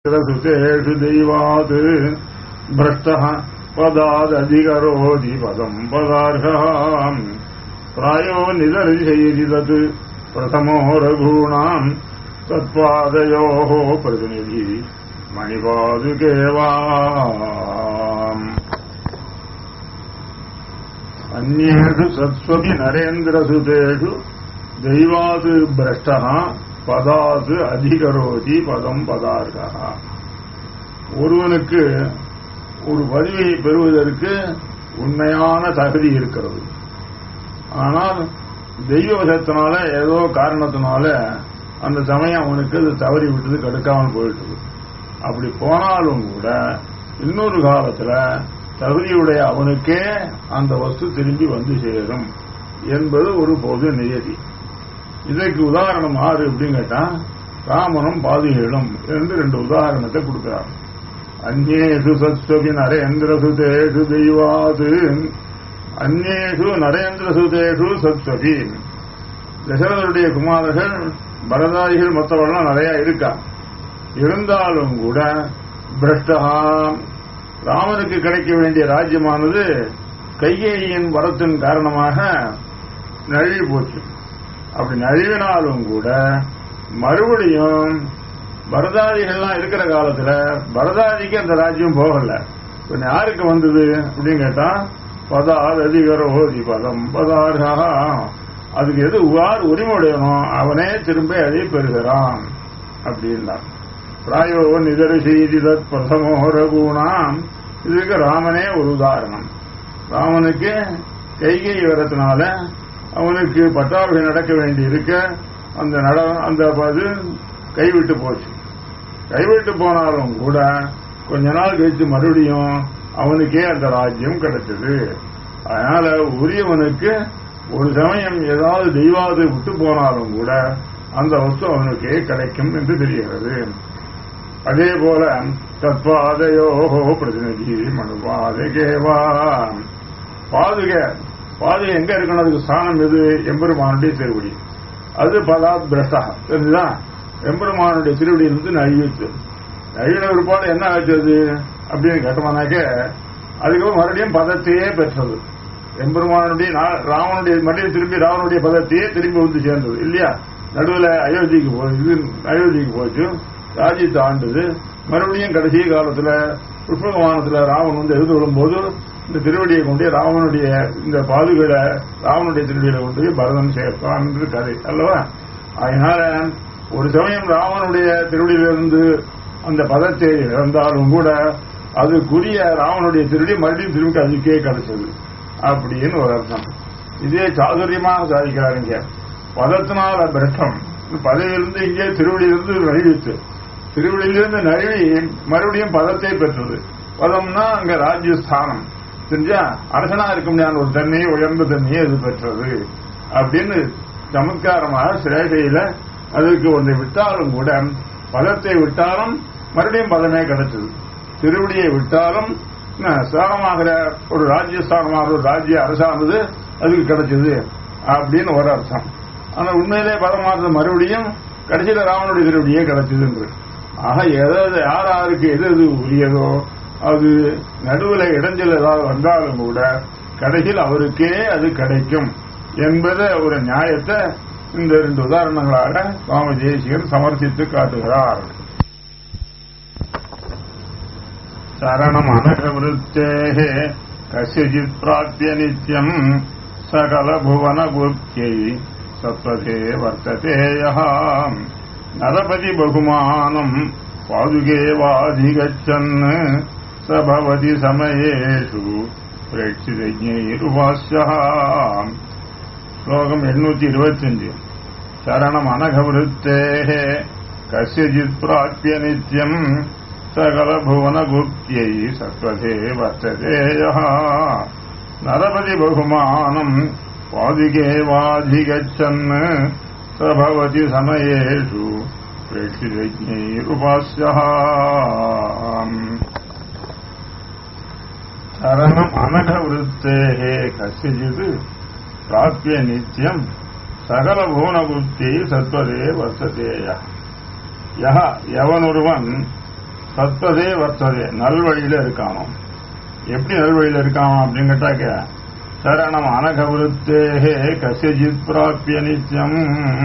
सुतेषु दैवात् भ्रष्टः पदादधिकरोधि पदम् पदार्हः प्रायो निदर्शयति तत् प्रथमो रघूणाम् तत्पादयोः प्रतिनिधि मणिपादुके वा अन्येषु सत्स्वपि नरेन्द्रसुतेषु दैवात् भ्रष्टः பதாது அதிகரோதி பதம் பதார்கா ஒருவனுக்கு ஒரு பதவியை பெறுவதற்கு உண்மையான தகுதி இருக்கிறது ஆனால் தெய்வசத்தினால ஏதோ காரணத்தினால அந்த சமயம் அவனுக்கு அது தவறி விட்டது கெடுக்காமல் போயிட்டது அப்படி போனாலும் கூட இன்னொரு காலத்துல தகுதியுடைய அவனுக்கே அந்த வஸ்து திரும்பி வந்து சேரும் என்பது ஒரு பொது நியதி இதற்கு உதாரணம் ஆறு அப்படின்னு கேட்டா ராமனும் பாதிகளும் என்று ரெண்டு உதாரணத்தை கொடுக்கிறார் அந்நேஷு சஸ்வபி நரேந்திர சுதேஷு தெய்வாது அந்நேஷு நரேந்திர சுதேஷு சத்வபி தசரதருடைய குமாரர்கள் பரதாதிகள் மற்றவர்கள் நிறைய இருக்கா இருந்தாலும் கூட பிரஷ்டகா ராமனுக்கு கிடைக்க வேண்டிய ராஜ்யமானது கைகேயின் வரத்தின் காரணமாக நழுவி போச்சு அப்படி நழுவினாலும் கூட மறுபடியும் பரதாதிகள்லாம் இருக்கிற காலத்துல பரதாதிக்கு அந்த ராஜ்யம் போகல இப்ப யாருக்கு வந்தது அப்படின்னு கேட்டா பதார் அதிகரோதி பதம் பதார்கா அதுக்கு எது யார் உரிமையுடையனோ அவனே திரும்ப அதை பெறுகிறான் அப்படின்னா பிராயோ நிதர செய்தி தத் பிரதமோ ரகுணாம் இதுக்கு ராமனே ஒரு உதாரணம் ராமனுக்கு கைகை வரத்தினால அவனுக்கு பட்டாபிகை நடக்க வேண்டி இருக்க அந்த நட அந்த அது கைவிட்டு போச்சு கைவிட்டு போனாலும் கூட கொஞ்ச நாள் கழிச்சு மறுபடியும் அவனுக்கே அந்த ராஜ்யம் கிடைச்சது அதனால உரியவனுக்கு ஒரு சமயம் ஏதாவது தெய்வாது விட்டு போனாலும் கூட அந்த வஸ்து அவனுக்கே கிடைக்கும் என்று தெரிகிறது அதே போல தத்வாதையோகோ பிரதிநிதி மனுபாதகேவா பாதுகை பாதுகை எங்க இருக்கணும் அதுக்கு ஸ்தானம் எது எம்பெருமானுடைய திருவடி அது பதாத் பிரஷ்டா தெரிஞ்சுதா எம்பெருமானுடைய திருவடியிலிருந்து நழுவிச்சு நழுவின ஒருபாடு என்ன ஆச்சது அப்படின்னு கேட்டோம்னாக்க அதுக்கப்புறம் மறுபடியும் பதத்தையே பெற்றது எம்பெருமானுடைய ராவனுடைய மறுபடியும் திரும்பி ராவனுடைய பதத்தையே திரும்பி வந்து சேர்ந்தது இல்லையா நடுவில் அயோத்திக்கு போச்சு அயோத்திக்கு போச்சு ராஜ்யத்தை ஆண்டது மறுபடியும் கடைசி காலத்துல புஷ்பகமானத்துல ராவன் வந்து எழுந்து விடும்போது இந்த திருவடியை கொண்டு ராவனுடைய இந்த பாதுகளை ராவனுடைய திருவடியில கொண்டு போய் பரதன் சேர்த்தான் என்று கதை அல்லவா அதனால ஒரு சமயம் ராவனுடைய திருவடியிலிருந்து அந்த பதத்தை இழந்தாலும் கூட அதுக்குரிய ராவனுடைய திருவடி மறுபடியும் திரும்பி அதுக்கே கிடைச்சது அப்படின்னு ஒரு அர்த்தம் இதே சாதுரியமாக சாதிக்கிறாருங்க பதத்தினால பிரஷ்டம் பதவியிலிருந்து இங்கே திருவடியிலிருந்து நழுவித்து திருவடியிலிருந்து நழுவி மறுபடியும் பதத்தை பெற்றது பதம்னா அங்க ராஜ்யஸ்தானம் தெரிஞ்சா அரசனா இருக்க முடியாத ஒரு தன்மையை உயர்ந்த தன்மையை இது பெற்றது அப்படின்னு சமத்காரமாக சிரேகையில அதுக்கு ஒன்றை விட்டாலும் கூட பதத்தை விட்டாலும் மறுபடியும் பதமே கிடைச்சது திருவடியை விட்டாலும் ஸ்தானமாகிற ஒரு ராஜ்யஸ்தானமாக ஒரு ராஜ்ய அரசானது அதுக்கு கிடைச்சது அப்படின்னு ஒரு அர்த்தம் ஆனா உண்மையிலே பதமானது மறுபடியும் கடைசியில ராவனுடைய திருவடியே கிடைச்சது என்று ஆக எதாவது யார் யாருக்கு எது எது உரியதோ அது நடுவில் இடைஞ்சல் ஏதாவது வந்தாலும் கூட கடைசியில் அவருக்கே அது கிடைக்கும் என்பத ஒரு நியாயத்தை இந்த ரெண்டு உதாரணங்களாக சுவாமி தேசிகர் சமர்ப்பித்து காட்டுகிறார் சரணம் அனகவிருத்தே கசித் பிராப்திய நித்தியம் சகல புவன குர்த்தியை சத்வதே வர்த்ததே நரபதி பகுமானம் பாதுகே வாதிகச்சன் சபவதி சமயேஷு பிரேட்சிதஜைருபாஸ்யா ஸ்லோகம் எண்ணூத்தி இருபத்தஞ்சு சரணம் அனகவிருத்தே கசித் பிராப்திய நித்தியம் சகல புவன குப்தியை சத்வதே வர்த்ததேய நரபதி பகுமானம் பாதுகே வாதிகச்சன் சபவதி சமயேஷு பிரேட்சிதஜைருபாஸ்யா சரணம் அனகவிருத்தே கசிஜித் பிராப்பிய நித்தியம் சகல புவனபுத்தி சத்வதே வர்த்ததேய யஹ எவனொருவன் சத்பதே வர்த்ததே நல்வழியில இருக்கானோ எப்படி நல்வழியில இருக்கான் அப்படின்னு கேட்டாக்க சரணம் அனகவிருத்தேகே கசிஜித் பிராப்பிய நித்தியம்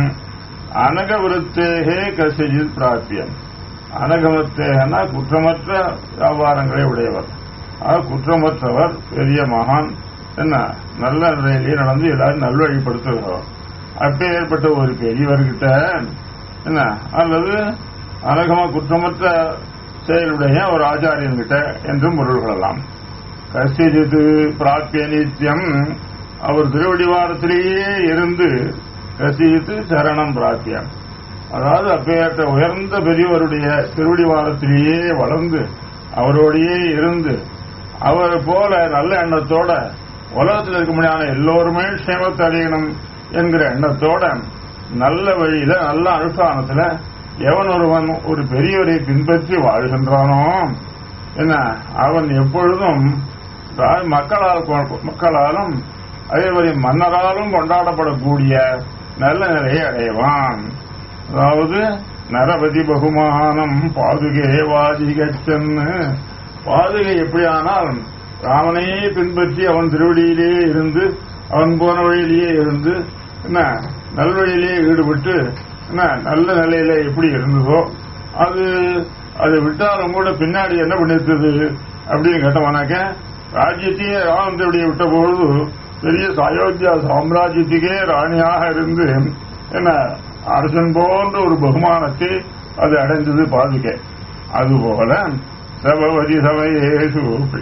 அனகவிருத்தேகே கசிஜித் பிராப்பியன் அனகவத்தேகனா குற்றமற்ற வியாபாரங்களை உடையவர் ஆக குற்றமற்றவர் பெரிய மகான் என்ன நல்ல நிலையிலேயே நடந்து எல்லாரும் நல்வழிப்படுத்துகிறவர் அப்பே ஏற்பட்ட ஒரு பெரியவர்கிட்ட என்ன அல்லது அனகமா குற்றமற்ற செயலுடைய ஒரு ஆச்சாரியன்கிட்ட என்றும் பொருள் கொள்ளலாம் கசிஜித்து பிராப்பிய நித்தியம் அவர் திருவடிவாரத்திலேயே இருந்து கசிஜித்து சரணம் பிராப்பியம் அதாவது அப்பேற்ற உயர்ந்த பெரியவருடைய திருவடிவாரத்திலேயே வளர்ந்து அவரோடையே இருந்து அவர் போல நல்ல எண்ணத்தோட உலகத்தில் இருக்க முடியாத எல்லோருமே க்ஷேமத்தை அடையணும் என்கிற எண்ணத்தோட நல்ல வழியில நல்ல அனுஷ்டானத்துல எவன் ஒருவன் ஒரு பெரியவரை பின்பற்றி வாழ்கின்றானோ என்ன அவன் எப்பொழுதும் ரா- மக்களால் கொ- மக்களாலும் அதே மாதிரி மன்னராலும் கொண்டாடப்படக்கூடிய நல்ல நிலையை அடைவான் அதாவது நரபதி பகுமானம் பாதுகே வாதிகச்சன்னு பாதுகை எப்படியானால் ராமனையே பின்பற்றி அவன் திருவடியிலே இருந்து அவன் போன வழியிலேயே இருந்து என்ன நல்வழியிலேயே ஈடுபட்டு என்ன நல்ல நிலையில எப்படி இருந்ததோ அது அதை விட்டாலும் கூட பின்னாடி என்ன பண்ணிருந்தது அப்படின்னு கேட்டவனாக்க ராஜ்யத்தையே ராமன் திருவடியை விட்ட பொழுது பெரிய அயோத்தியா சாம்ராஜ்யத்துக்கே ராணியாக இருந்து என்ன அரசன் போன்ற ஒரு பகுமானத்தை அது அடைந்தது பாதுகை அதுபோல சபவதி சமயேஷு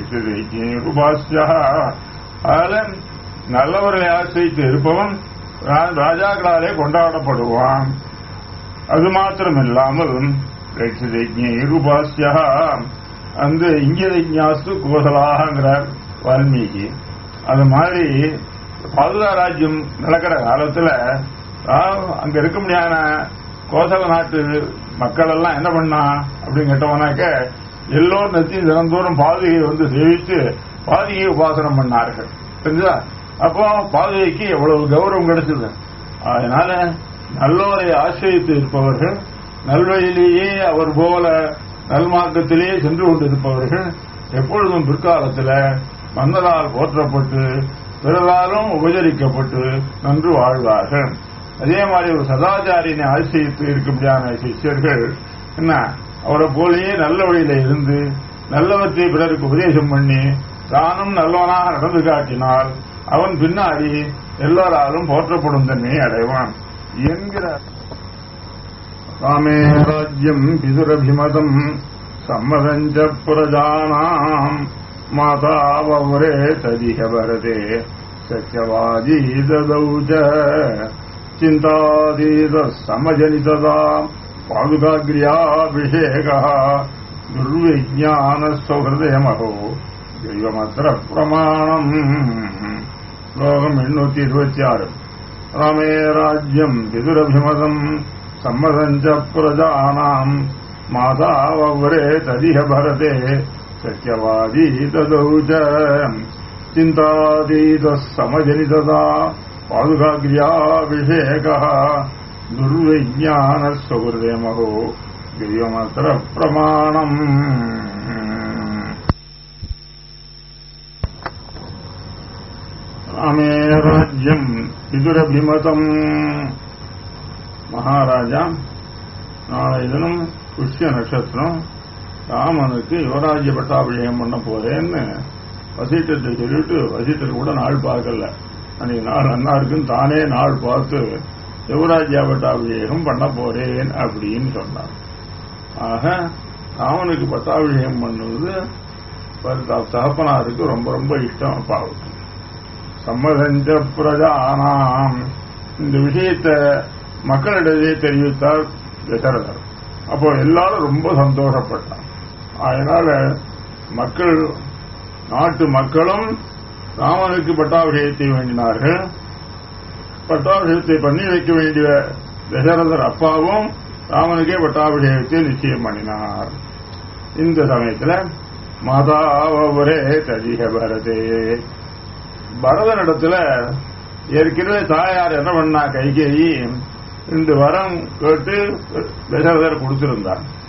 உபாசியா அதில் நல்லவர்களை ஆசிரித்து இருப்பவன் ரா- ராஜாக்களாலே கொண்டாடப்படுவான் அது மாத்திரம் இல்லாமல் உபாசியா அந்த இங்கியாஸ்து கோசலாகிறார் வால்மீகி அது மாதிரி பாதுகா ராஜ்யம் நடக்கிற காலத்துல ஆ, அங்க இருக்க முடியாத கோசல நாட்டு மக்கள் எல்லாம் என்ன பண்ணா அப்படின்னு கேட்டவனாக்க எல்லோரும் நெத்தியும் தினந்தோறும் பாதுகையை வந்து சேவித்து பாதுகையை உபாசனம் பண்ணார்கள் தெரிஞ்சதா அப்போ பாதுகைக்கு எவ்வளவு கௌரவம் கிடைச்சது அதனால நல்லோரை ஆசிரியத்து இருப்பவர்கள் நல்வழியிலேயே அவர் போல நல்மார்க்கத்திலேயே சென்று கொண்டிருப்பவர்கள் எப்பொழுதும் பிற்காலத்தில் மன்னரால் போற்றப்பட்டு பிறராலும் உபசரிக்கப்பட்டு நன்று வாழ்வார்கள் அதே மாதிரி ஒரு சதாச்சாரியனை ஆசிரியத்து இருக்கும்படியான சிஷ்யர்கள் என்ன அவரை போலயே நல்ல வழியில இருந்து நல்லவற்றை பிறருக்கு உபதேசம் பண்ணி தானும் நல்லவனாக நடந்து காட்டினால் அவன் பின்னாடி எல்லோராலும் போற்றப்படும் தன்மையை அடைவான் என்கிறார் ராமே ராஜ்யம் பிதுரபிமதம் சம்மதஞ்ச புரஜானாம் மாதா வவ்ரே ததிக வரதே சக்கியவாதி ததௌ ச சிந்தாதீத சமஜனிததா பாதுகாகிரியாபிஷேக துர்விஜான சௌஹதயமகோ தெய்வமத்திர பிரமாணம் ஸ்லோகம் எண்ணூத்தி இருபத்தி ஆறு ராமே ராஜ்யம் விதுரபிமதம் சம்மதஞ்ச பிரஜானாம் மாதா வவ்ரே ததிஹ பரதே சக்கியவாதி ததௌ ச சிந்தாதீத சமஜனிததா பாதுகாகிரியாபிஷேக துர்விஜான சௌஹதயமகோ தெய்வமத்திர பிரமாணம் ராமே ராஜ்யம் விதுரபிமதம் மகாராஜா நாளை தினம் புஷ்ய நட்சத்திரம் ராமனுக்கு யுவராஜ்ய பட்டாபிஷேகம் பண்ண போறேன்னு வசிட்டத்தை சொல்லிட்டு வசிட்டர் கூட நாள் பார்க்கல அன்னைக்கு நாள் நன்னா இருக்குன்னு தானே நாள் பார்த்து யுவராஜ்ய பட்டாபிஷேகம் பண்ண போறேன் அப்படின்னு சொன்னார் ஆக ராமனுக்கு பட்டாபிஷேகம் பண்ணுவது பரத- தகப்பனாருக்கு ரொம்ப ரொம்ப இஷ்டம் அப்பாவுக்கு சம்மதஞ்ச பிரஜானாம் இந்த விஷயத்தை மக்களிடையே தெரிவித்தார் தசரதர் அப்போ எல்லாரும் ரொம்ப சந்தோஷப்பட்டான் அதனால மக்கள் நாட்டு மக்களும் ராமனுக்கு பட்டாபிஷேகத்தை வேண்டினார்கள் பட்டாபிஷேகத்தை பண்ணி வைக்க வேண்டிய தசரதர் அப்பாவும் ராமனுக்கே பட்டாபிஷேகத்தை நிச்சயம் பண்ணினார் இந்த சமயத்துல மாதாவரே ததிக பரதே பரதனிடத்துல ஏற்கனவே தாயார் என்ன பண்ணா கைகேயி ரெண்டு வரம் கேட்டு தசரதர் கொடுத்திருந்தார்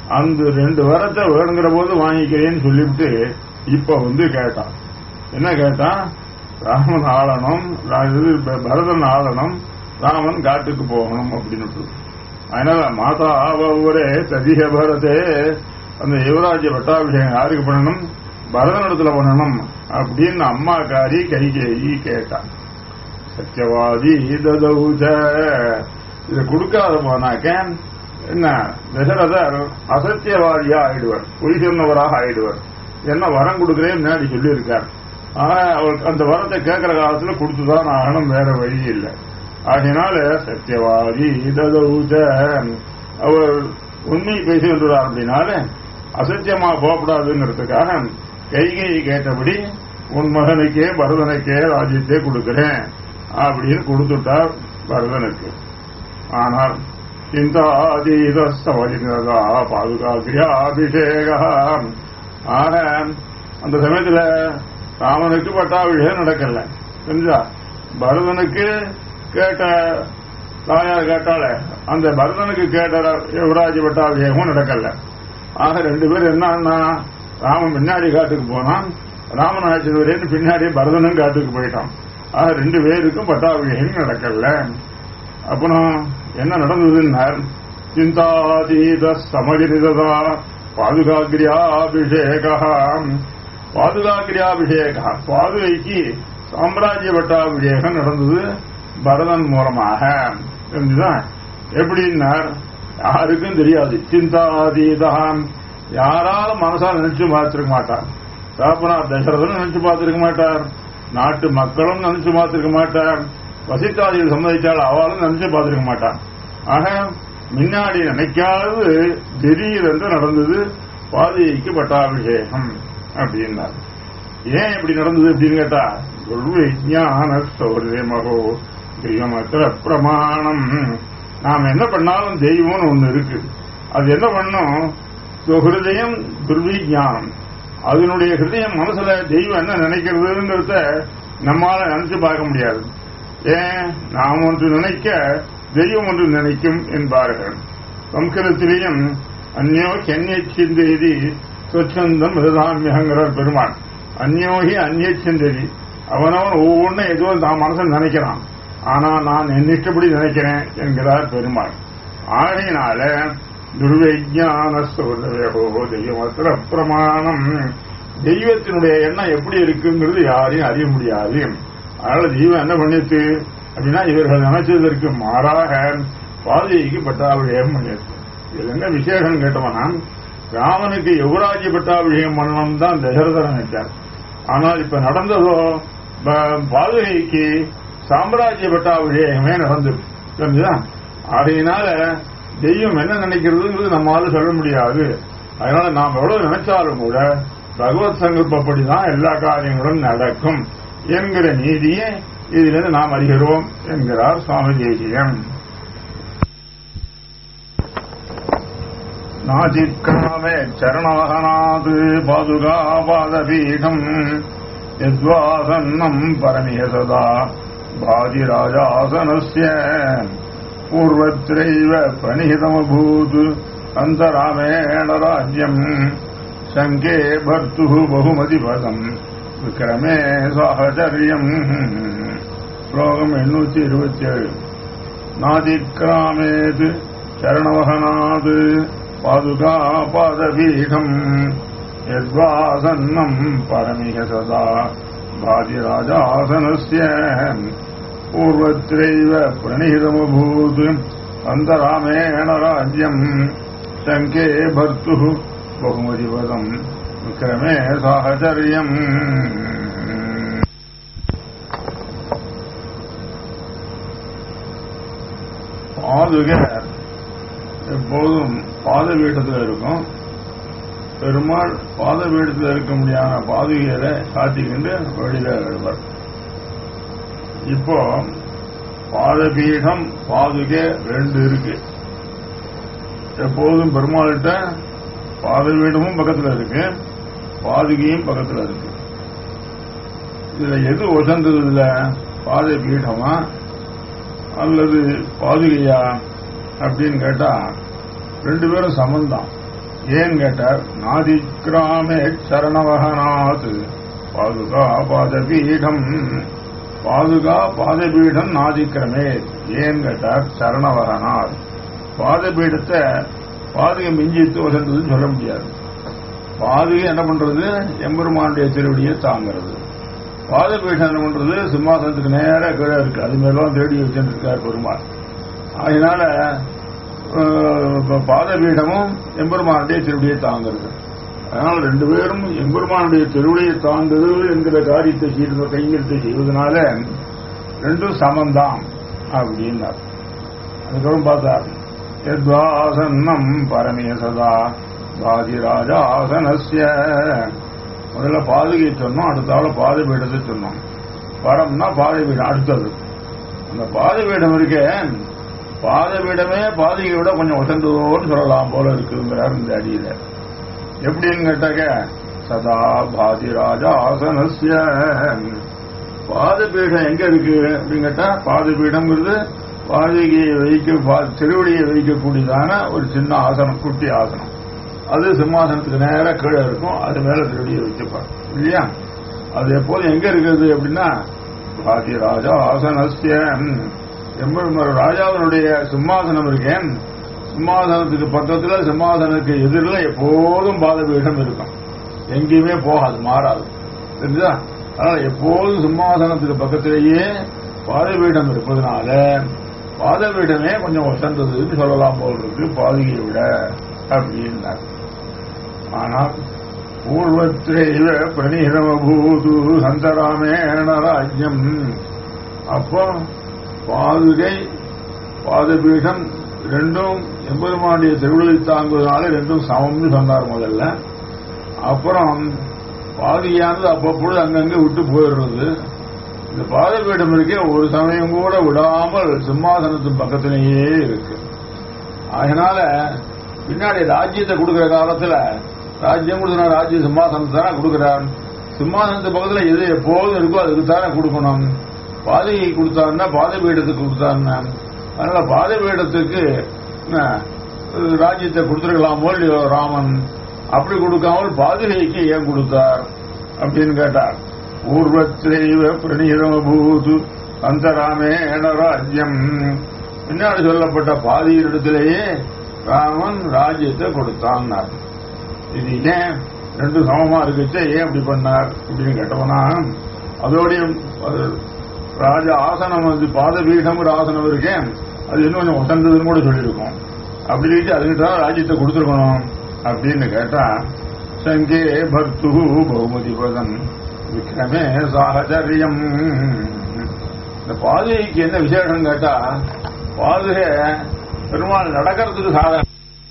அந்த ரெண்டு வரத்தை வேணுங்கிற போது வாங்கிக்கிறேன்னு சொல்லிவிட்டு இப்ப வந்து கேட்டான் என்ன கேட்டான் ராமன் ஆளணும் ரா- இது ப- பரதன் ஆளணும் ராமன் காட்டுக்கு போகணும் அப்படின்னு அதனால மாதா ஆவரே ததிக பரதே அந்த யுவராஜ்ய பட்டாபிஷேகம் யாருக்கு பண்ணணும் பரதனிடத்துல பண்ணணும் அப்படின்னு அம்மாக்காரி கைகேயி கேட்டான் சத்தியவாதி ததௌத இதை கொடுக்காத போனாக்க என்ன தசரதர் அசத்தியவாதியா ஆயிடுவார் பொய் சொன்னவராக ஆயிடுவார் என்ன வரம் கொடுக்குறேன் முன்னாடி சொல்லியிருக்கார் ஆனா அவர் அந்த வரத்தை கேட்கிற காலத்துல கொடுத்துதான் ஆகணும் வேற வழி இல்லை ஆகையினால சத்தியவாதி ததௌத அவர் உண்மை பேசுகின்றார் அப்படின்னால அசத்தியமா போகக்கூடாதுங்கிறதுக்காக கைகை கேட்டபடி உன் மகனுக்கே பரதனுக்கே ராஜ்யத்தை கொடுக்கிறேன் அப்படின்னு கொடுத்துட்டார் பரதனுக்கு ஆனால் சிந்தாதீத சவஜினதா பாதுகாக்கியா அபிஷேகா ஆக அந்த சமயத்துல ராமனுக்கு பட்டாபிஷேகம் நடக்கல தெரிஞ்சா பரதனுக்கு கேட்ட தாயார் கேட்டால அந்த பரதனுக்கு கேட்ட யுவராஜ பட்டாபிஷேகமும் நடக்கல ஆக ரெண்டு பேரும் என்னன்னா ராமன் பின்னாடி காட்டுக்கு போனான் ராமன் ஆட்சி வரேன்னு பின்னாடி பரதனும் காட்டுக்கு போயிட்டான் ஆக ரெண்டு பேருக்கும் பட்டாபிஷேகம் நடக்கல அப்புறம் என்ன நடந்ததுன்னார் சிந்தாதீத சமகிரிதா பாதுகாக்கிரியாபிஷேகா பாதுகாக்கிரியாபிஷேகா பாதுகைக்கு சாம்ராஜ்ய பட்டாபிஷேகம் நடந்தது பரதன் மூலமாக தெரிஞ்சுதான் எப்படின்னார் யாருக்கும் தெரியாது சிந்தாதீதான் யாராலும் மனசால் நினைச்சு பார்த்திருக்க மாட்டார் தகப்பனார் தசரதனும் நினைச்சு பார்த்திருக்க மாட்டார் நாட்டு மக்களும் நினைச்சு பார்த்திருக்க மாட்டார் வசித்தாதிகள் சம்மதிச்சால் அவளும் நினைச்சு பார்த்திருக்க மாட்டான் ஆக முன்னாடி நினைக்காதது திடீரென்று நடந்தது பாதிக்கு பட்டாபிஷேகம் அப்படின்னார் ஏன் இப்படி நடந்தது அப்படின்னு கேட்டா விஜயான சௌரியமகோ தெய்வமற்ற பிரமாணம் நாம் என்ன பண்ணாலும் தெய்வம்னு ஒண்ணு இருக்கு அது என்ன பண்ணும் ஹிருதயம் துர்விஜானம் அதனுடைய ஹிருதயம் மனசுல தெய்வம் என்ன நினைக்கிறதுங்கிறத நம்மால நினைச்சு பார்க்க முடியாது ஏன் நாம் ஒன்று நினைக்க தெய்வம் ஒன்று நினைக்கும் என்பார்கள் சம்ஸ்கிருதத்திலேயும் அந்யோ கென்யச்சிந்தேதி சொச்சந்தம் மிருதாமியங்கிறார் பெருமான் அந்யோகி அந்நியச்சிந்தேதி அவனவன் ஒவ்வொன்றும் ஏதோ தான் மனசில் நினைக்கிறான் ஆனா நான் என் இஷ்டப்படி நினைக்கிறேன் என்கிறார் பெருமாள் ஆகையினால துர்விஜான சோதரோ தெய்வமற்ற பிரமாணம் தெய்வத்தினுடைய எண்ணம் எப்படி இருக்குங்கிறது யாரையும் அறிய முடியாது அதனால தெய்வம் என்ன பண்ணிட்டு அப்படின்னா இவர்கள் நினைச்சதற்கு மாறாக பாதைக்கு பட்டாபிஷேகம் பண்ணிருக்கு இதுல என்ன விசேஷம் கேட்டவனா ராமனுக்கு யுவராஜ்ய பட்டாபிஷேகம் பண்ணணும் தான் தசரதன் நினைச்சார் ஆனால் இப்ப நடந்ததோ ப- பாதுகைக்கு சாம்ராஜ்ய பட்டாபிஷேகமே நடந்தது தெரிஞ்சுதா ஆகையினால தெய்வம் என்ன நினைக்கிறதுங்கிறது நம்மால சொல்ல முடியாது அதனால நாம் எவ்வளவு நினைச்சாலும் கூட பகவத் சங்கல்பப்படி தான் எல்லா காரியங்களும் நடக்கும் என்கிற நீதியை இதிலிருந்து நாம் அறிகிறோம் என்கிறார் சுவாமி தேசியம் நாதிக்கிரமே சரணாகனாது பாதுகா பாதபீடம் யத்வாசன்னம் பரமிய சதா பாதிராஜாசனஸ்ய பூர்வத்திரைவ பிரணிஹிதமபூத் அந்தராமேண ராஜ்யம் சங்கே பர்த்து பகுமதிபதம் விக்ரமே சாகச்சரியம் ஸ்லோகம் எண்ணூத்தி இருபத்தி ஏழு நாதிக்கிராமேது சரணவகனாது பாதுகா பாதபீடம் யத்வாசன்னம் பரமிக சதா பாதிராஜாசனஸ்ய பூர்வத்திரைவ பிரணிதமபூத் அந்தராமேண ராஜ்யம் சங்கே பர்த்து பகுமதிபதம் விக்ரமே சாகச்சரியம் பாதுக எப்போதும் பாத வீட்டத்தில் இருக்கும் பெருமாள் பாத வீட்டத்தில் இருக்க முடியாத பாதுகையில சாத்திக்கிண்டு வெளியில வருவார் இப்போ பாதபீடம் பாதுகை ரெண்டு இருக்கு எப்போதும் பெருமாள்கிட்ட பாதபீடமும் பக்கத்துல இருக்கு பாதுகையும் பக்கத்துல இருக்கு இதுல எது உசந்தது இதுல பாதை பீடமா அல்லது பாதுகையா அப்படின்னு கேட்டா ரெண்டு பேரும் சமந்தான் ஏன் கேட்டார் நாதிக்கிராமே சரணவகநாத் பாதுகா பாதபீடம் பாதுகா பாதபீடம் நாதிக்கிரமே ஏன் கேட்டார் சரணவகநாத் பாதபீடத்தை பாதுகை மிஞ்சித்து வசந்ததுன்னு சொல்ல முடியாது பாதுகை என்ன பண்றது எம்பெருமானுடைய திருவடியை தாங்கிறது பாதபீடம் என்ன பண்றது சிம்மாசனத்துக்கு நேரா கீழே இருக்கு அது மேலாம் தேடி வச்சுருக்கார் பெருமாள் அதனால அஹ், பாதபீடமும் எம்பெருமானுடைய திருவடியை தாங்கிறது அதனால ரெண்டு பேரும் எம்பெருமானுடைய திருவடியை தாங்குது என்கிற காரியத்தை செய்த கைங்கரியத்தை செய்வதனால ரெண்டும் சமந்தான் அப்படின்னார் அதுக்கப்புறம் பார்த்தார் எத்வாசன்னம் பரமேசதா பாதிராஜாசனஸ்ய முதல்ல பாதுகை சொன்னோம் அடுத்தால பாதுபீடத்தை சொன்னோம் பரம்னா பாதுபீடம் அடுத்தது அந்த பாதுபீடம் இருக்கே பாதபீடமே பாதுகையை விட கொஞ்சம் உசந்ததோடு சொல்லலாம் போல இருக்குங்கிறார் இந்த அடியில எப்படின்னு கேட்டாக்க சதா பாதிராஜா ஆசனஸ்ய பாதபீடம் எங்க இருக்கு அப்படின்னு கேட்டா பாதபீடம்ங்கிறது பாதுகையை வைக்க பா- திருவடியை வைக்கக்கூடியதான ஒரு சின்ன ஆசனம் குட்டி ஆசனம் அது சிம்மாசனத்துக்கு நேரா கீழே இருக்கும் அது மேல திருவடியை வச்சுப்பார் இல்லையா அது எப்போதும் எங்க இருக்குது அப்படின்னா பாதி ராஜா ஆசனஸ்ய எம்பெருமாள் ராஜாவினுடைய சிம்மாசனம் இருக்கேன் சிம்மாசனத்துக்கு பக்கத்துல சிம்மாசனத்துக்கு எதிரில் எப்போதும் பாதபீடம் இருக்கும் எங்கேயுமே போகாது மாறாது தெரிஞ்சா அதனால எப்போதும் சிம்மாசனத்துக்கு பக்கத்திலேயே பாதபீடம் இருப்பதனால பாதபீடமே கொஞ்சம் வசந்ததுன்னு சொல்லலாம் போல் இருக்கு பாதுகையை விட அப்படின்னார் ஆனால் பூர்வத்திலேவ பிரணிஹரமபூது சந்தராமேண ராஜ்யம் அப்போ பாதுகை பாதபீடம் ரெண்டும் எம்பெருமானுடைய திருவிழை தாங்குவதனால ரெண்டும் சமம்னு சொன்னார் முதல்ல அப்புறம் பாதியானது அப்பப்பொழுது அங்கங்க விட்டு போயிடுறது இந்த பாதபீடம் இருக்கே ஒரு சமயம் கூட விடாமல் சிம்மாசனத்தின் பக்கத்திலேயே இருக்கு அதனால பின்னாடி ராஜ்யத்தை கொடுக்கிற காலத்துல ராஜ்யம் கொடுத்தா ராஜ்ய சிம்மாசனத்தை தானே கொடுக்கிறார் சிம்மாசனத்து பக்கத்துல எது எப்போதும் இருக்கோ அதுக்கு தானே கொடுக்கணும் பாதகை கொடுத்தாருன்னா பாதபீடத்துக்கு கொடுத்தாருன்னா அதனால பாதபீடத்துக்கு என்ன, ராஜ்யத்தை கொடுத்துருக்கலாமோ இல்லையோ ராமன் அப்படி கொடுக்காமல் பாதுகைக்கு ஏன் கொடுத்தார் அப்படின்னு கேட்டார் பூர்வத்திரைவ பிரணீரமபூது அந்தராமேண ராஜ்யம் பின்னாடி சொல்லப்பட்ட பாதியிடத்திலேயே ராமன் ராஜ்யத்தை கொடுத்தான் இது ஏன் ரெண்டு சமமா இருக்குச்சே ஏன் அப்படி பண்ணார் அப்படின்னு கேட்டவனா அதோடையும் அது ராஜ ஆசனம் வந்து பாதபீடம் ஆசனம் இருக்கேன் அது இன்னும் கொஞ்சம் உசந்ததுன்னு கூட சொல்லியிருக்கோம் அப்படி இருக்கு அதுக்கிட்ட தான் ராஜ்யத்தை கொடுத்துருக்கணும் அப்படின்னு கேட்டா சங்கே பர்த்து பகுமதி பதம் விக்ரமே சாகச்சரியம் இந்த பாதுகைக்கு என்ன விசேஷம் கேட்டா பாதுகை பெருமாள் நடக்கிறதுக்கு சாதகம்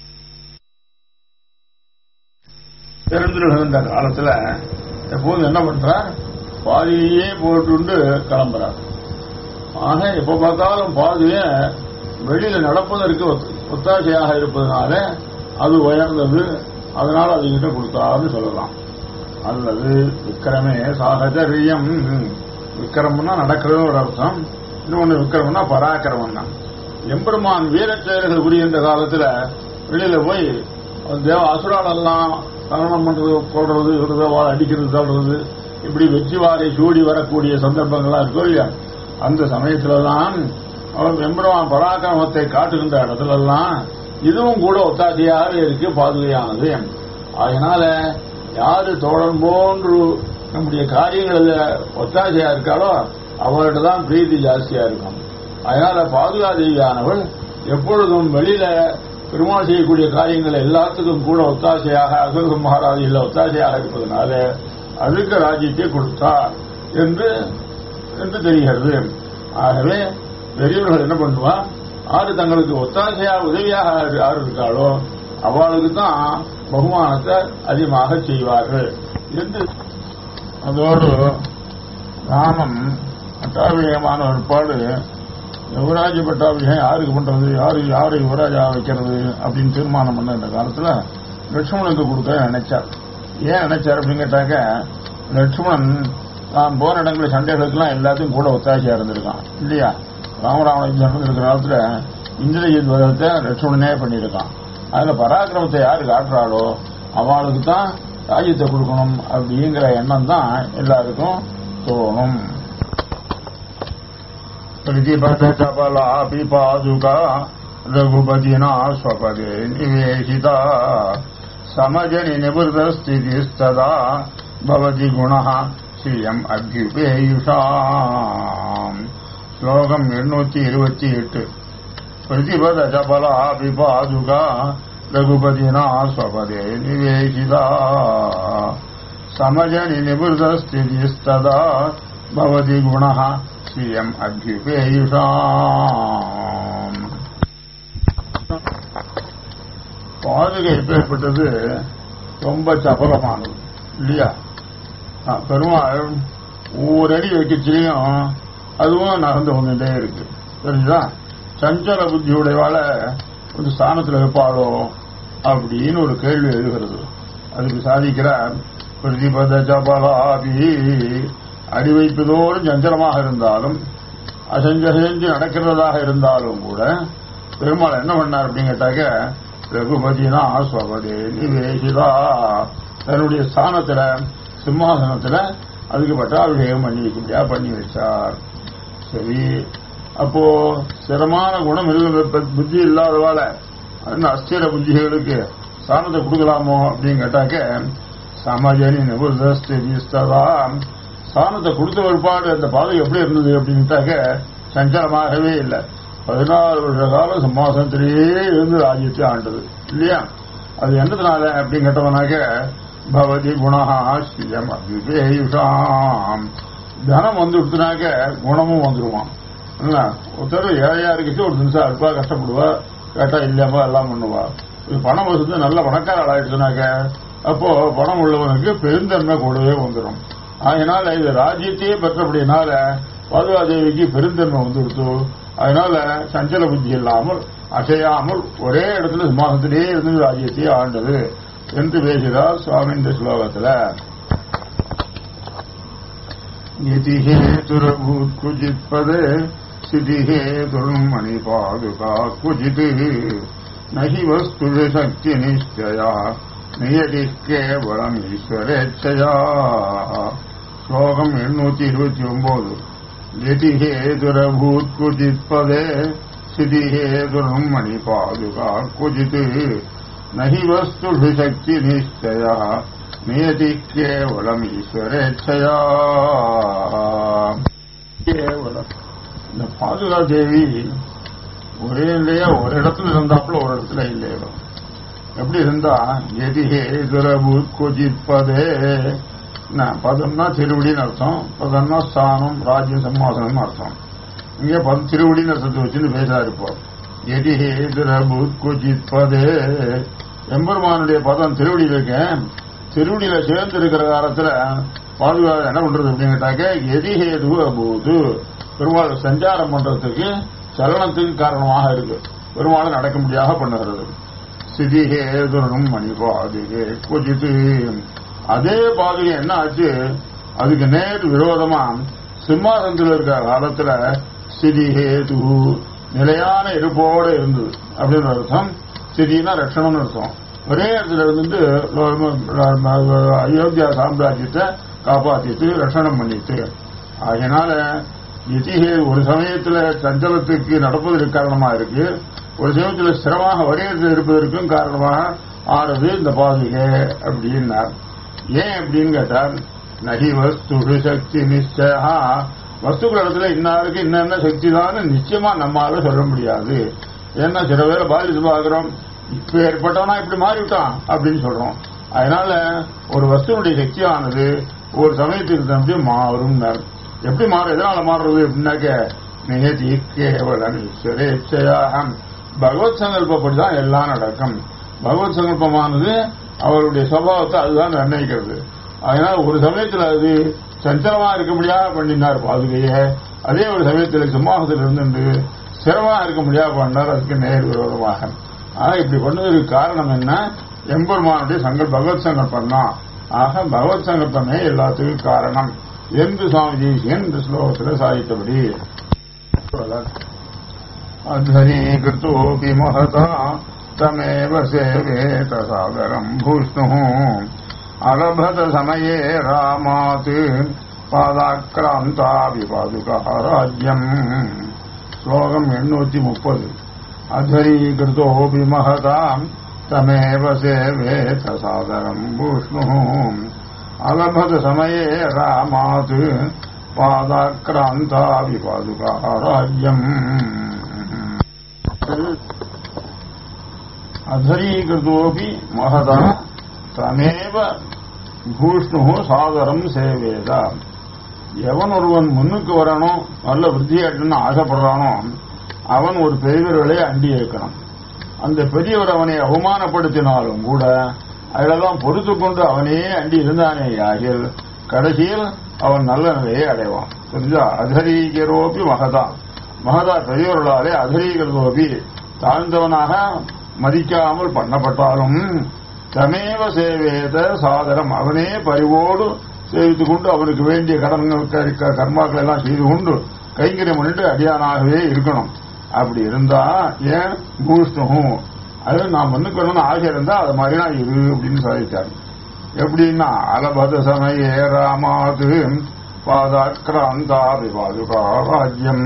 தெரிஞ்சிருந்த காலத்துல எப்போதும் என்ன பண்றார் பாதியே போட்டுண்டு கிளம்புறார் ஆக எப்ப பார்த்தாலும் பாதிய வெளியில நடப்பதற்கு ஒத்த- ஒத்தாசையாக இருப்பதனால அது உயர்ந்தது அதனால அது கிட்ட கொடுத்தாருன்னு சொல்லலாம் அல்லது விக்கிரமே சாகச்சரியம் விக்கிரம்னா நடக்கிறது ஒரு அர்த்தம் இன்னொன்னு விக்கிரம்னா பராக்கிரமம் தான் எம்பெருமான் வீரச் செயல்கள் புரிகின்ற காலத்துல வெளியில போய் தேவ அசுராலெல்லாம் தரணம் பண்றது போடுறது விடுறது வாழ அடிக்கிறது தள்ளுறது இப்படி வெற்றி வாரை சூடி வரக்கூடிய சந்தர்ப்பங்கள்லாம் இருக்கும் இல்லையா அந்த சமயத்துலலாம் அவன் எம்பெருமான் பராக்கிரமத்தை காட்டுகின்ற இடத்துலலாம் இதுவும் கூட ஒத்தாசையாக இருக்கு பாதுகையானது அதனால யாரு தோழன் போன்று நம்முடைய காரியங்களில் ஒத்தாசையா இருக்காளோ அவர்கிட்ட தான் பிரீதி ஜாஸ்தியா இருக்கும் அதனால பாதுகாதேவியானவள் எப்பொழுதும் வெளியில பெருமாள் செய்யக்கூடிய காரியங்கள் எல்லாத்துக்கும் கூட ஒத்தாசையாக அசுர மகாராஜியில் ஒத்தாசையாக இருப்பதனால அதுக்கு ராஜ்யத்தை கொடுத்தார் என்று என்று தெரிகிறது ஆகவே பெரியவர்கள் என்ன பண்ணுவா ஆறு தங்களுக்கு ஒத்தாசையா உதவியாக யாரு யார் இருக்காளோ அவளுக்கு தான் பகுமானத்தை அதிகமாக செய்வார்கள் என்று அதோடு ராமன் பட்டாபிஷேகமான ஒருபாடு யுவராஜ பட்டாபிஷேகம் யாருக்கு பண்றது யாரு யாரு யுவராஜா வைக்கிறது அப்படின்னு தீர்மானம் பண்ண இந்த காலத்துல லட்சுமணனுக்கு கொடுக்க நினைச்சார் ஏன் நினைச்சார் அப்படின்னு கேட்டாக்க லட்சுமணன் தான் போன இடங்களில் சண்டைகளுக்கெல்லாம் எல்லாத்தையும் கூட ஒத்தாசையா இருந்திருக்கான் இல்லையா ராமராவண யுத்தம் நடந்திருக்கிற காலத்துல இந்திரஜித் வதத்தை லட்சுமணனே பண்ணியிருக்கான் அதுல பராக்கிரமத்தை யாரு காட்டுறாளோ அவளுக்கு தான் ராஜ்யத்தை கொடுக்கணும் அப்படிங்கிற எண்ணம் தான் எல்லாருக்கும் தோணும் प्रतिपथ चपलापि पादुका रघुपतिना स्वपदे निवेशिता समजनि निवृतस्थितिस्तदा भवति गुणः श्रियम् अभ्युपेयुषाम् श्लोकम् எண்ணூத்தி இருபத்தி எட்டு प्रतिपद चपलापि पादुका रघुपतिना स्वपदे निवेशिता समजनि निवृतस्थितिस्तदा भवति गुणः ஸ்ரீயம் அத்யுபேயுஷாம் பாதுகை எப்பேற்பட்டது ரொம்ப சபலமானது இல்லையா ஆ, பெருமாள் ஒவ்வொரு அடி வைக்கச்சிலையும் அதுவும் நகர்ந்து வந்துட்டே இருக்கு தெரிஞ்சுதா சஞ்சல புத்தியுடையவாள ஒரு ஸ்தானத்தில் வைப்பாளோ அப்படின்னு ஒரு கேள்வி எழுகிறது அதுக்கு சாதிக்கிறார் பிரதிபத ஜபலாபி அடி வைப்பதோடு சஞ்சலமாக இருந்தாலும் அசஞ்சு நடக்கிறதாக இருந்தாலும் கூட பெருமாள் என்ன பண்ணார் அப்படின்னு கேட்டாக்க ரகுபதினா ஸ்வபதே நிவேசிதா தன்னுடைய ஸ்தானத்துல சிம்மாசனத்துல அதுக்கு பட்டாபிஷேகம் பண்ணி வைக்க பண்ணி வச்சார் சரி அப்போ ஸ்திரமான குணம் இல்ல புத்தி இல்லாதவால அந்த அஸ்திர புத்திகளுக்கு ஸ்தானத்தை கொடுக்கலாமோ அப்படின்னு கேட்டாக்க சமஜனி நிபுதஸ்திஸ்ததா ஸ்தானத்தை கொடுத்த ஒருபாடு அந்த பாதை எப்படி இருந்தது அப்படின்ட்டாக்க சஞ்சலமாகவே இல்லை பதினாறு வருஷ காலம் சிம்மாசனத்திலேயே இருந்து ராஜ்யத்தை ஆண்டது இல்லையா அது என்னதுனால அப்படின்னு கேட்டவனாக்க பவதி குணஹா ஸ்ரீயம் அபிபேயுஷாம் தனம் வந்து விட்டுனாக்க குணமும் வந்துருவான் என்ன ஒருத்தர் ஏழையா இருக்கிட்டு ஒரு நிமிஷம் அல்பா கஷ்டப்படுவா கேட்டா இல்லாம எல்லாம் பண்ணுவா இது பணம் வசதி நல்ல பணக்கார ஆளாயிடுச்சுனாக்க அப்போ பணம் உள்ளவனுக்கு பெருந்தன்மை கூடவே வந்துடும் அதனால இது ராஜ்யத்தையே பெற்றபடினால பாதுகாதேவிக்கு பெருந்தன்மை வந்துடுத்து அதனால சஞ்சல புத்தி இல்லாமல் அசையாமல் ஒரே இடத்துல சிம்மாசத்திலேயே இருந்து ராஜ்யத்தையே ஆண்டது என்று பேசுகிறார் சுவாமி இந்த ஸ்லோகத்துல யதி ஹேதுரபூத் குஜித் பதே சிதி ஹேதுர்மணி பாதுகா குஜித் நகி வஸ்து சக்தி நிச்சயா நியதி கேவலம் ஈஸ்வரேச்சயா ஸ்லோகம் எண்ணூத்தி இருபத்தி ஒன்பது யதி ஹேதுரபூத் குஜித் பதே சிதி ஹேதுர்மணி பாதுகா குஜித் நகி வஸ்து சக்தி நிச்சயா நியதி கேவலம் ஈஸ்வரேச்சயா கேவலம் இந்த பாதுகா தேவி ஒரே இல்லையா ஒரு இடத்துல இருந்தாப்புல ஒரு இடத்துல இல்லையோ எப்படி இருந்தா எதிகே துரபூத் குஜித் பதே என்ன, பதம்னா திருவடின்னு அர்த்தம் பதம்னா ஸ்தானம் ராஜ்யம் சிம்மாசனம் அர்த்தம் இங்க பதம் திருவடின்னு அர்த்தத்தை வச்சுன்னு பேசுறாரு இப்போ எதிகே துரபூத் குஜித் பதே எம்பெருமானுடைய பதம் திருவடியில் இருக்கேன் திருவடியில சேர்ந்து இருக்கிற காலத்துல பாதுகாப்பு என்ன பண்றது அப்படின்னு கேட்டாக்க எதிகேது அபூது பெருமாள் சஞ்சாரம் பண்றதுக்கு சலனத்துக்கு காரணமாக இருக்கு பெருமாள் நடக்க முடியாத பண்ணுகிறது சிதிகேதுரனும் மணி பாதுகே குஜித்து அதே பாதுகை என்ன ஆச்சு அதுக்கு நேர் விரோதமா சிம்மாசனத்தில் இருக்கிற காலத்துல சிதிஹேது நிலையான இருப்போட இருந்தது அப்படின்னு அர்த்தம் சிதினா ரட்சணம்னு அர்த்தம் ஒரே இடத்துல இருந்துட்டு அயோத்தியா சாம்ராஜ்யத்தை காப்பாத்திட்டு ரட்சணம் பண்ணிட்டு அதனால நிதிகே ஒரு சமயத்துல சஞ்சலத்துக்கு நடப்பதற்கு காரணமா இருக்கு ஒரு சமயத்துல ஸ்திரமாக ஒரே இடத்துல இருப்பதற்கும் காரணமாக ஆறது இந்த பாதுகை அப்படின்னார் ஏன் அப்படின்னு கேட்டார் நகி வஸ்து சக்தி நிச்சயா வஸ்துக்கள் இடத்துல இன்னாருக்கு இன்னென்ன சக்தி தான் நிச்சயமா நம்மால சொல்ல முடியாது ஏன்னா சில பேரை பாதித்து பார்க்கிறோம் இப்ப ஏற்பட்டவனா இப்படி மாறிவிட்டான் அப்படின்னு சொல்றோம் அதனால ஒரு வஸ்துனுடைய சக்தியானது ஒரு சமயத்துக்கு தம்பி மாறும் எப்படி மாறும் எதனால மாறுறது அப்படின்னாக்க நிகதி கேவலம் ஈஸ்வரேச்சயாகம் பகவத் சங்கல்பப்படி தான் எல்லாம் நடக்கும் பகவத் சங்கல்பமானது அவருடைய சுபாவத்தை அதுதான் நிர்ணயிக்கிறது அதனால ஒரு சமயத்தில் அது சஞ்சலமா இருக்க முடியாத பண்ணினார் பாதுகைய அதே ஒரு சமயத்தில் சிம்மாசத்தில் இருந்து ஸ்திரமா இருக்க முடியாத பண்ணார் அதுக்கு நேர் விரோதமாக ஆனா இப்படி பண்ணதுக்கு காரணம் என்ன எம்பெருமானுடைய சங்கல் பகவத் சங்கல்பம் தான் ஆக பகவத் சங்கல்பமே எல்லாத்துக்கும் காரணம் என்று சுவாமி தேசியன் இந்த ஸ்லோகத்தில் சாதித்தபடி அத்வனீகிருத்தோபி மகதா तमेव सेवेत सादरम् भूष्णुः अलभत समये रामात् पादाक्रान्ताभिपादुकः राज्यम् श्लोकम् एण्णूति मुप्पद् अधरीकृतोऽपि महताम् तमेव सेवेत सादरम् भूष्णुः अलभत समये रामात् पादाक्रान्ताभिपादुकः राज्यम् अधरीकृतोऽपि महता தமேவ பூஷ்ணு சாதரம் சேவேதா எவன் ஒருவன் முன்னுக்கு வரணும் நல்ல விருத்தியாட்டணும்னு ஆசைப்படுறானோ அவன் ஒரு பெரியவர்களை அண்டி இருக்கணும் அந்த பெரியவர் அவனை அவமானப்படுத்தினாலும் கூட அதிலெல்லாம் பொறுத்து கொண்டு அவனே அண்டி இருந்தானே ஆகில் கடைசியில் அவன் நல்ல நிலையை அடைவான் புரிஞ்சா அதரீகரோபி மகதா மகதா பெரியவர்களாலே அதரீகரோபி தாழ்ந்தவனாக மதிக்காமல் பண்ணப்பட்டாலும் தமேவ சேவேத சாதனம் அவனே பரிவோடு சேவித்துக் கொண்டு அவனுக்கு வேண்டிய கடன்கள் க- கர்மாக்கள் எல்லாம் செய்து கொண்டு கைங்கரியம் பண்ணிட்டு அடியானாகவே இருக்கணும் அப்படி இருந்தா ஏன் பூஷ்ணும் அது நான் மன்னுக்கணும்னு ஆசை இருந்தா அது மாதிரி நான் இரு அப்படின்னு சாதித்தார் எப்படின்னா அலபத சமய ராமாது பாதாக்கிராந்தா விபாதுகா ராஜ்யம்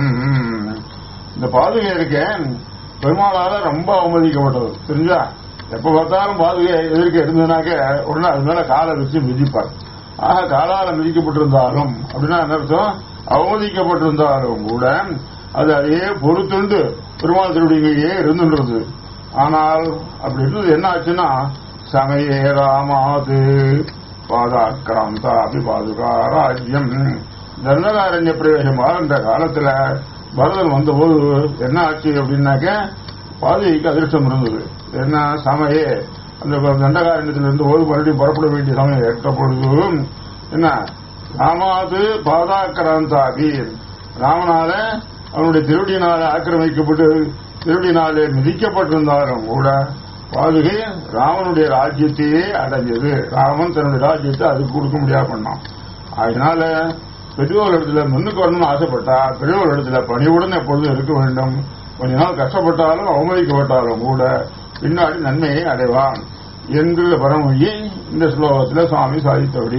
இந்த பாதுகை இருக்கேன் பெருமாளால ரொம்ப அவமதிக்கப்பட்டது தெரிஞ்சா எப்ப பார்த்தாலும் பாதுகை எதிர்க்க இருந்ததுனாக்க உடனே அது மேல காலை வச்சு மிதிப்பார் ஆக காலால மிதிக்கப்பட்டிருந்தாலும் அப்படின்னா என்ன அர்த்தம் அவமதிக்கப்பட்டிருந்தாலும் கூட அது அதையே பொறுத்துண்டு பெருமாள் திருடிங்களையே இருந்துன்றது ஆனால் அப்படி இருந்தது என்ன ஆச்சுன்னா சமயே ராமாது பாதாக்கிராந்தா அபிபாதுகா ராஜ்யம் தண்டகாரண்ய பிரவேசமாக இந்த காலத்துல பரதன் வந்தபோது என்ன ஆச்சு அப்படின்னாக்க பாதுகைக்கு அதிர்ஷ்டம் இருந்தது என்ன சமயே அந்த தண்டகாரண்யத்தில் இருந்து போது மறுபடியும் புறப்பட வேண்டிய சமயம் ஏற்ற பொழுது என்ன ராமாது பாதாக்கிராந்தாபி ராமனால அவனுடைய திருடியினால ஆக்கிரமிக்கப்பட்டு திருடினாலே மிதிக்கப்பட்டிருந்தாலும் கூட பாதுகை ராமனுடைய ராஜ்யத்தையே அடைஞ்சது ராமன் தன்னுடைய ராஜ்யத்தை அதுக்கு கொடுக்க முடியாது பண்ணான் அதனால பெரியவர் இடத்துல முன்னுக்கு வரணும்னு ஆசைப்பட்டா பெரியவர் இடத்துல பணிவுடன் எப்பொழுதும் இருக்க வேண்டும் கொஞ்ச நாள் கஷ்டப்பட்டாலும் அவமதிக்கப்பட்டாலும் கூட பின்னாடி நன்மையை அடைவான் என்கிற பரமொழியை இந்த ஸ்லோகத்தில் சுவாமி சாதித்தபடி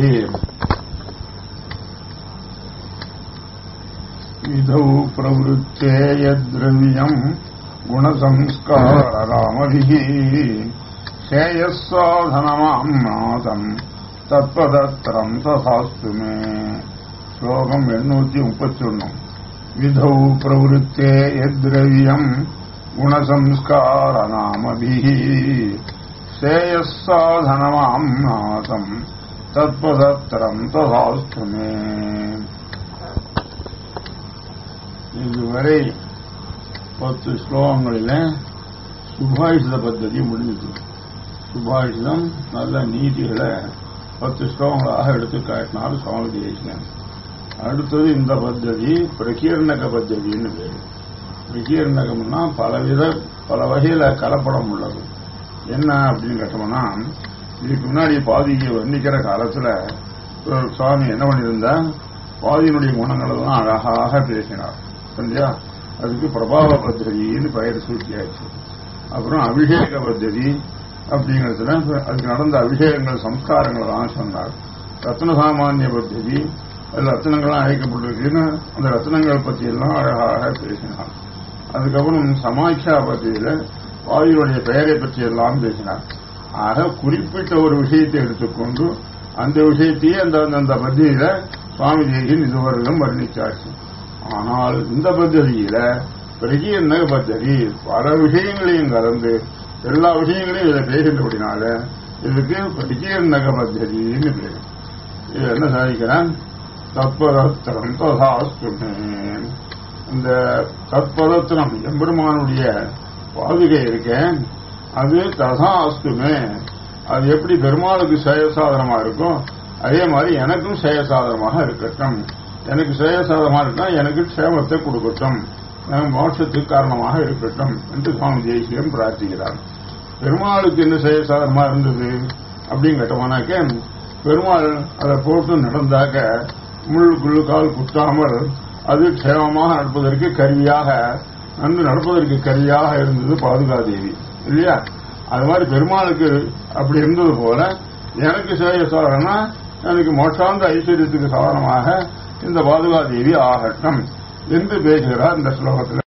विधौ प्रवृत्ते यद्रव्यम् गुणसंस्काररामभिः श्रेयः साधनमाम् नाथम् तत्त्वदत्रम् तथास्तु मे श्लोकम् एण्णूति मुपत्तொன்னு विधौ प्रवृत्ते यद्रव्यम् गुणसंस्कारनामभिः श्रेयः साधनमाम् नाथम् तत्त्वदत्रम् तथास्तु मे இதுவரை பத்து ஸ்லோகங்களில் சுபாஷித பத்ததி முடிஞ்சது சுபாஷிதம் நல்ல நீதிகளை பத்து ஸ்லோகங்களாக எடுத்து காட்டினார் சுவாமி தேசிகன் அடுத்தது இந்த பத்ததி பிரகீர்ணக பத்ததின்னு பேரு பிரகீர்ணகம்னா பலவித பல வகையில கலப்படம் உள்ளது என்ன அப்படின்னு கேட்டோம்னா இதுக்கு முன்னாடி பாதியை வர்ணிக்கிற காலத்துல ஒரு சுவாமி என்ன பண்ணியிருந்தா பாதியினுடைய குணங்கள் எல்லாம் அழகாக பேசினார் சரியா அதுக்கு பிரபாவ பத்ததின்னு பெயர் சூட்டியாச்சு அப்புறம் அபிஷேக பத்ததி அப்படிங்கிறதுல அதுக்கு நடந்த அபிஷேகங்கள் சம்ஸ்காரங்கள் தான் சொன்னார் ரத்ன சாமானிய பத்ததி அது ரத்னங்கள்லாம் அழைக்கப்பட்டிருக்குன்னு அந்த ரத்னங்கள் பத்தி எல்லாம் அழகாக பேசினார் அதுக்கப்புறம் சமாட்சா பத்தியில வாயுடைய பெயரை பற்றி எல்லாம் பேசினார் ஆக குறிப்பிட்ட ஒரு விஷயத்தை எடுத்துக்கொண்டு அந்த விஷயத்தையே அந்த அந்த பத்தியில சுவாமி தேசியன் இதுவரையிலும் வர்ணிச்சாச்சு ஆனால் இந்த பத்ததியில பெரிய என்ன பத்ததி பல விஷயங்களையும் கலந்து எல்லா விஷயங்களையும் இதில் பேசுகிறபடினால இதுக்கு பெரிய நக பத்ததின்னு பேரு இது என்ன சாதிக்கிறான் தத்பதத்திரம் ததாஸ்துமே இந்த தத்பதத்திரம் எம்பெருமானுடைய பாதுகை இருக்கேன் அது ததாஸ்துமே அது எப்படி பெருமாளுக்கு செயசாதனமா இருக்கும் அதே மாதிரி எனக்கும் செயசாதனமாக இருக்கட்டும் எனக்கு செயசாதனமா இருக்கா எனக்கு க்ஷேமத்தை கொடுக்கட்டும் எனக்கு மோட்சத்துக்கு காரணமாக இருக்கட்டும் என்று சுவாமி தேசியம் பிரார்த்திக்கிறார் பெருமாளுக்கு என்ன செயசாதனமா இருந்தது அப்படின்னு கேட்டோம்னாக்க பெருமாள் அதை போட்டு நடந்தாக்க முள்ளுக்குள்ளு கால் குத்தாமல் அது க்ஷேமமாக நடப்பதற்கு கருவியாக நன்கு நடப்பதற்கு கருவியாக இருந்தது பாதுகாதேவி இல்லையா அது மாதிரி பெருமாளுக்கு அப்படி இருந்தது போல எனக்கு சேய சாதனா எனக்கு மோட்சாந்த ஐஸ்வர்யத்துக்கு சாதனமாக இந்த பாதுகாதேவி ஆகட்டும் என்று பேசுகிறார் இந்த ஸ்லோகத்தில்